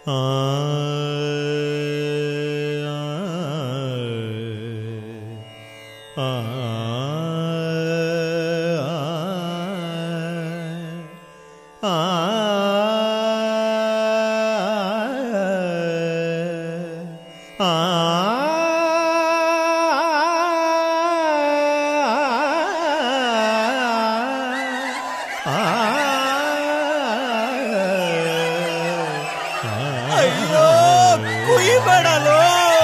ಆ ಆ ಅಯ್ಯೋ ಕುಯ್ಬೇಡಲು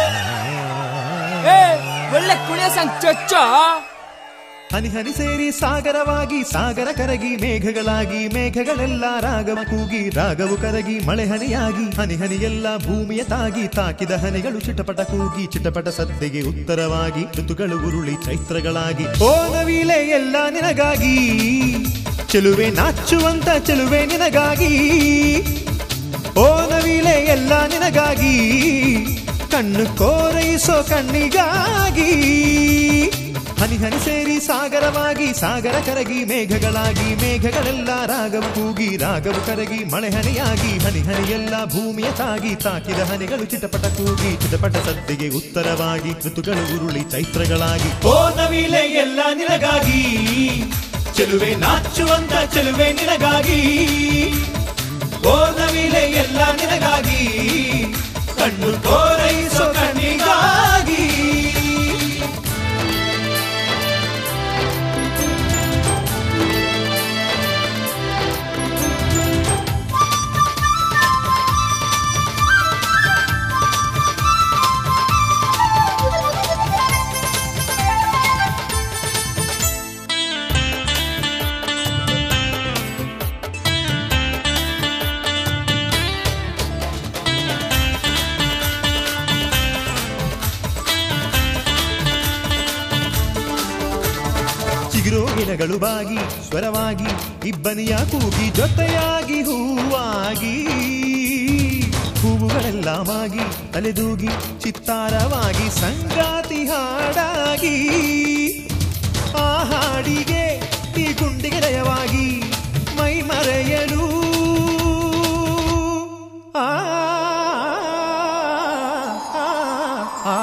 ಏ ಒಳ್ಳೆ ಕುಣಿಯ ಸಂಗ್ ಚೊಚ್ಚ ಹನಿ ಹನಿ ಸೇರಿ ಸಾಗರವಾಗಿ ಸಾಗರ ಕರಗಿ ಮೇಘಗಳಾಗಿ ಮೇಘಗಳೆಲ್ಲ ರಾಗವ ಕೂಗಿ ರಾಗವು ಕರಗಿ ಮಳೆ ಹನಿಯಾಗಿ ಹನಿ ಹನಿ ಎಲ್ಲ ಭೂಮಿಯ ತಾಗಿ ತಾಕಿದ ಹನಿಗಳು ಚಿಟಪಟ ಕೂಗಿ ಚಿಟಪಟ ಸದ್ದೆಗೆ ಉತ್ತರವಾಗಿ ಋತುಗಳು ಉರುಳಿ ಚೈತ್ರಗಳಾಗಿ ಓ ನವಿಲೆ ಎಲ್ಲ ನಿನಗಾಗಿ ಚೆಲುವೆ ನಾಚುವಂತ ಚೆಲುವೆ ನಿನಗಾಗಿ ಓ ನವಿಲೆ ಎಲ್ಲ ನಿನಗಾಗಿ ಕಣ್ಣು ಕೋರೈಸೋ ಕಣ್ಣಿಗಾಗಿ ಹನಿ ಹನಿ ಸೇರಿ ಸಾಗರವಾಗಿ ಸಾಗರ ಕರಗಿ ಮೇಘಗಳಾಗಿ ಮೇಘಗಳೆಲ್ಲ ರಾಗವು ಕೂಗಿ ರಾಗವು ಕರಗಿ ಮಳೆ ಹನಿಯಾಗಿ ಹನಿ ಹನಿ ಎಲ್ಲ ಭೂಮಿಯ ತಾಗಿ ತಾಕಿದ ಹನಿಗಳು ಚಿಟಪಟ ಕೂಗಿ ಚಿಟಪಟ ಸದ್ದಿಗೆ ಉತ್ತರವಾಗಿ ಋತುಗಳು ಉರುಳಿ ಚೈತ್ರಗಳಾಗಿ ಓ ನವಿಲೆ ಎಲ್ಲ ನಿನಗಾಗಿ ಚೆಲುವೆ ನಾಚುವಂತ ಚೆಲುವೆ ನಿನಗಾಗಿ ಓ ನವಿಲೆ ಎಲ್ಲ ನಿನಗಾಗಿ ಕಣ್ಣು ಕೋರೈಸೋ ಕಣ್ಣಿಗಾಗಿ ಚಿಗುರೋ ಗಿಡಗಳು ಬಾಗಿ ಸ್ವರವಾಗಿ ಇಬ್ಬನಿಯ ಕೂಗಿ ಜೊತೆಯಾಗಿ ಹೂವಾಗಿ ಹೂವುಗಳೆಲ್ಲ ಮಾಗಿ ತಲೆದೂಗಿ ಚಿತ್ತಾರವಾಗಿ ಸಂಗಾತಿ ಹಾಡಾಗಿ ಆ ಹಾಡಿಗೆ ಈ ಗುಂಡಿಗೆ ಲಯವಾಗಿ ಮೈ ಮರೆಯಲು ಆ ಆ, ಆ, ಆ.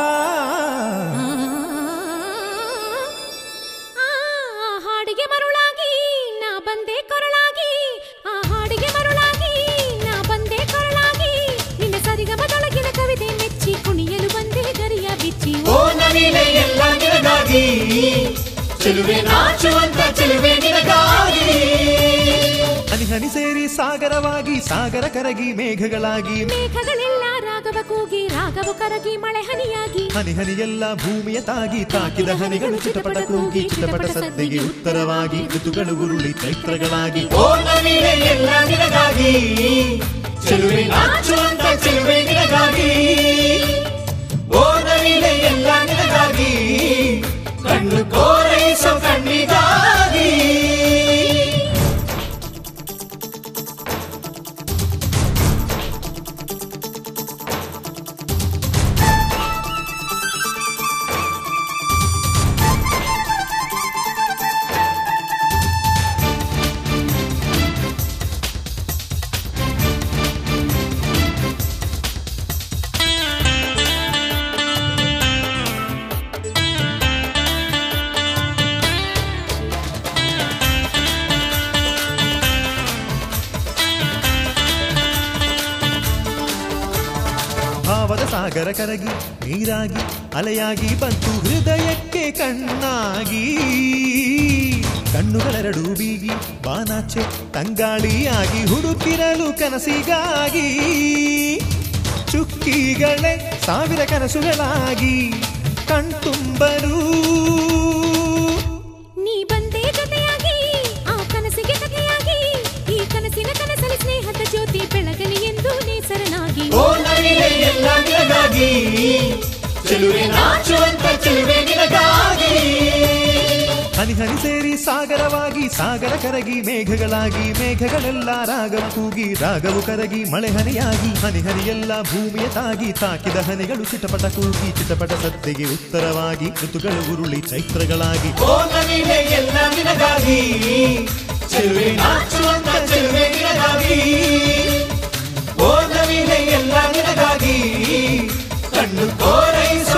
ಆ ಹಾಡಿಗೆ ಮರುಳಾಗಿ ನಾ ಬಂದೆ ಕೊರಳಾಗಿ ಆ ಹಾಡಿಗೆ ಮರುಳಾಗಿ ನಾ ಬಂದೆ ಕೊರಳಾಗಿ ನಿನ್ನ ಸರಿಗಮದೊಳಗಿನ ಕವಿತೆ ಮೆಚ್ಚಿ ಕುಣಿಯಲು ಬಂದೆ ಗರಿಯ ಬಿಚ್ಚಿ ಓ ನವಿಲೆ ಎಲ್ಲ ನಿನಗಾಗಿ ಚೆಲುವೆ ನಾಚುವಂತ ಚೆಲುವೆ ನಿನಗಾಗಿ ಹನಿ ಹನಿ ಸೇರಿ ಸಾಗರವಾಗಿ ಸಾಗರ ಕರಗಿ ಮೇಘಗಳಾಗಿ ಮೇಘಗಳೆಲ್ಲ ರಾಗವ ಕೂಗಿ ರಾಗವು ಕರಗಿ ಮಳೆ ಹನಿಯಾಗಿ ಹನಿ ಹನಿ ಎಲ್ಲ ಭೂಮಿಯ ತಾಗಿ ತಾಕಿದ ಹನಿಗಳು ಚಿಟಪಟ ಕೂಗಿ ಚಿಟಪಟ ಸದ್ದಿಗೆ ಉತ್ತರವಾಗಿ ಋತುಗಳು ಉರುಳಿ ಚೈತ್ರಗಳಾಗಿ ಓ ನವಿಲೆ ಎಲ್ಲ ನಿನಗಾಗಿ ಚೆಲುವೆ ನಾಚುವಂತ ಚೆಲುವೆ ನಿನಗಾಗಿ ಓ ನವಿಲೆ ಎಲ್ಲ ನಿನಗಾಗಿ ಕಣ್ಣು ಕೋರೈಸೋ ಕಣ್ಣಿಗಾಗಿ ಭಾವದ ಸಾಗರ ಕರಗಿ ನೀರಾಗಿ ಅಲೆಯಾಗಿ ಬಂತು ಹೃದಯಕ್ಕೆ ಕಣ್ಣಾಗಿ ಕಣ್ಣುಗಳೆರಡು ಬೀಗಿ ಬಾನಾಚೆ ತಂಗಾಳಿಯಾಗಿ ಹುಡುಕಿರಲು ಕನಸಿಗಾಗಿ ಚುಕ್ಕಿಗಳೇ ಸಾವಿರ ಕನಸುಗಳಾಗಿ ಕಣ್ತುಂಬರು ನೀ ಬಂದೆ ಜೊತೆಯಾಗಿ ಆ ಕನಸಿಗೆ ಕಥೆಯಾಗಿ ಈ ಕನಸಿನ ಕನಸಲಿ ಸ್ನೇಹದ ಜ್ಯೋತಿ ಬೆಳಗಲಿ ಎಂದು ನೇಸರನಾಗಿ ಓ ನವಿಲೆ ಎಲ್ಲ ನಿನಗಾಗಿ ಚೆಲುವೆ ನಾಚುವಂತ ಚೆಲುವೆ ನಿನಗಾಗಿ ಹನಿ ಹನಿ ಸೇರಿ ಸಾಗರವಾಗಿ ಸಾಗರ ಕರಗಿ ಮೇಘಗಳಾಗಿ ಮೇಘಗಳೆಲ್ಲ ರಾಗವ ಕೂಗಿ ರಾಗವು ಕರಗಿ ಮಳೆ ಹನಿಯಾಗಿ ಹನಿ ಹನಿ ಎಲ್ಲ ಭೂಮಿಯ ತಾಗಿ ತಾಕಿದ ಹನಿಗಳು ಚಿಟಪಟ ಕೂಗಿ ಚಿಟಪಟ ಸದ್ದಿಗೆ ಉತ್ತರವಾಗಿ ಋತುಗಳು ಉರುಳಿ ಚೈತ್ರಗಳಾಗಿ ಓ ನವಿಲೆ ಎಲ್ಲ ನಿನಗಾಗಿ ಚೆಲುವೆ ನಾಚುವಂತ ಚೆಲುವೆ ನಿನಗಾಗಿ ಓ ನವಿಲೆ ಕಣ್ಣು ಕೋರೈಸ